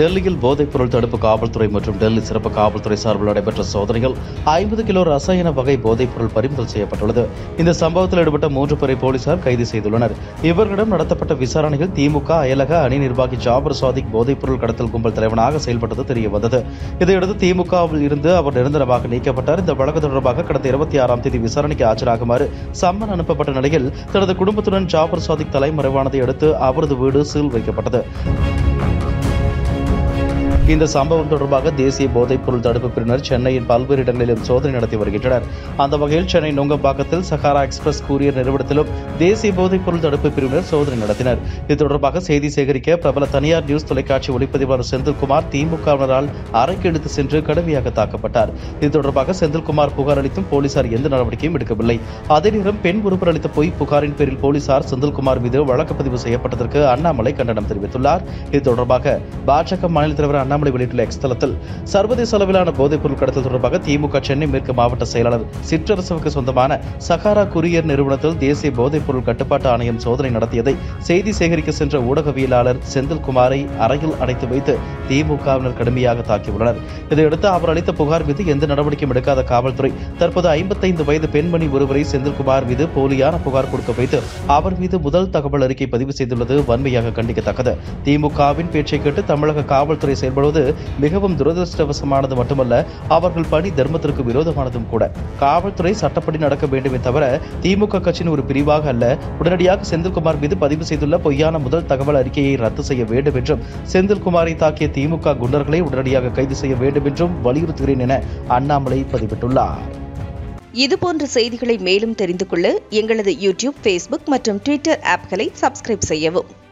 டெல்லியில் போதைப்பொருள் தடுப்பு காவல்துறை மற்றும் டெல்லி சிறப்பு காவல்துறை சார்பில் நடைபெற்ற சோதனையில் ஐம்பது கிலோ ரசாயன வகை போதைப்பொருள் பறிமுதல் செய்யப்பட்டுள்ளது இந்த சம்பவத்தில் ஈடுபட்ட மூன்று பேரை போலீசார் கைது செய்துள்ளனர் இவர்களிடம் நடத்தப்பட்ட விசாரணையில் திமுக அயலக அணி நிர்வாகி ஜாபர் சாதிக் போதைப்பொருள் கடத்தல் கும்பல் தலைவனாக செயல்பட்டது தெரிய வந்தது இதையடுத்து திமுகவில் இருந்து அவர் நிரந்தரமாக நீக்கப்பட்டார் இந்த வழக்கு தொடர்பாக கடந்த இருபத்தி ஆறாம் தேதி விசாரணைக்கு ஆஜராகுமாறு சம்மன் அனுப்பப்பட்ட நிலையில் தனது குடும்பத்துடன் ஜாபர் சாதிக் தலைமறைவானதை அடுத்து அவரது வீடு சீல் வைக்கப்பட்டது இந்த சம்பவம் தொடர்பாக தேசிய போதைப்பொருள் தடுப்பு பிரிவினர் சென்னையின் பல்வேறு இடங்களிலும் சோதனை நடத்தி வருகின்றனர் அந்த வகையில் சென்னை நுங்கம்பாக்கத்தில் சஹாரா எக்ஸ்பிரஸ் கூரியர் நிறுவனத்திலும் தேசிய போதைப்பொருள் தடுப்பு பிரிவினர் சோதனை நடத்தினர் இது தொடர்பாக செய்தி சேகரிக்க பிரபல தனியார் நியூஸ் தொலைக்காட்சி ஒளிப்பதிவாளர் செந்தில்குமார் திமுகவினரால் அறைக்கு எடுத்து சென்று கடுமையாக தாக்கப்பட்டார் இது தொடர்பாக செந்தில்குமார் புகார் அளித்தும் போலீசார் எந்த நடவடிக்கையும் எடுக்கவில்லை அதே நேரம் பெண் ஒருவர் அளித்த பொய் புகாரின் பேரில் போலீசார் செந்தில்குமார் மீது வழக்கு பதிவு செய்யப்பட்டதற்கு அண்ணாமலை கண்டனம் தெரிவித்துள்ளார் இது தொடர்பாக பாஜக மாநில தலைவர் அண்ணாமலை வெளியிட்டுள்ள எக்ஸ் தளத்தில் சர்வதேச அளவிலான போதைப்பொருள் கடத்தல் தொடர்பாக திமுக சென்னை மேற்கு மாவட்ட செயலாளர் சிற்றரசுவுக்கு சொந்தமான சகாரா குரியர் நிறுவனத்தில் தேசிய போதைப்பொருள் கட்டுப்பாட்டு ஆணையம் சோதனை நடத்தியதை செய்தி சேகரிக்க சென்ற ஊடகவியலாளர் செந்தில்குமாரை அறையில் அடைத்து வைத்து திமுகவினர் கடுமையாக தாக்கியுள்ளனர் இதையடுத்து அவர் அளித்த புகார் மீது எந்த நடவடிக்கையும் எடுக்காத காவல்துறை தற்போது ஐம்பத்தைந்து வயது பெண்மணி ஒருவரை செந்தில்குமார் மீது போலியான புகார் கொடுக்க வைத்து அவர் மீது முதல் தகவல் அறிக்கை பதிவு செய்துள்ளது வன்மையாக கண்டிக்கத்தக்கது திமுகவின் பேச்சை கேட்டு தமிழக காவல்துறை செயல்படுவது மிகவும் துரதிருஷ்டவசமானது மட்டுமல்ல அவர்கள் பணி தர்மத்திற்கு விரோதமானதும் கூட காவல்துறை சட்டப்படி நடக்க வேண்டுமே தவிர திமுக கட்சியின் ஒரு பிரிவாக அல்ல உடனடியாக செந்தில்குமார் மீது பதிவு செய்துள்ள பொய்யான முதல் தகவல் அறிக்கையை ரத்து செய்ய வேண்டும் என்றும் செந்தில்குமாரை தாக்கிய திமுக குண்டர்களை உடனடியாக கைது செய்ய வேண்டும் என்றும் வலியுறுத்துகிறேன் என அண்ணாமலை பதிவிட்டுள்ளார் இதுபோன்ற செய்திகளை மேலும் தெரிந்து கொள்ள எங்களது யூடியூப் ஃபேஸ்புக் மற்றும் ட்விட்டர் ஆப்களை சப்ஸ்கிரைப் செய்யவும்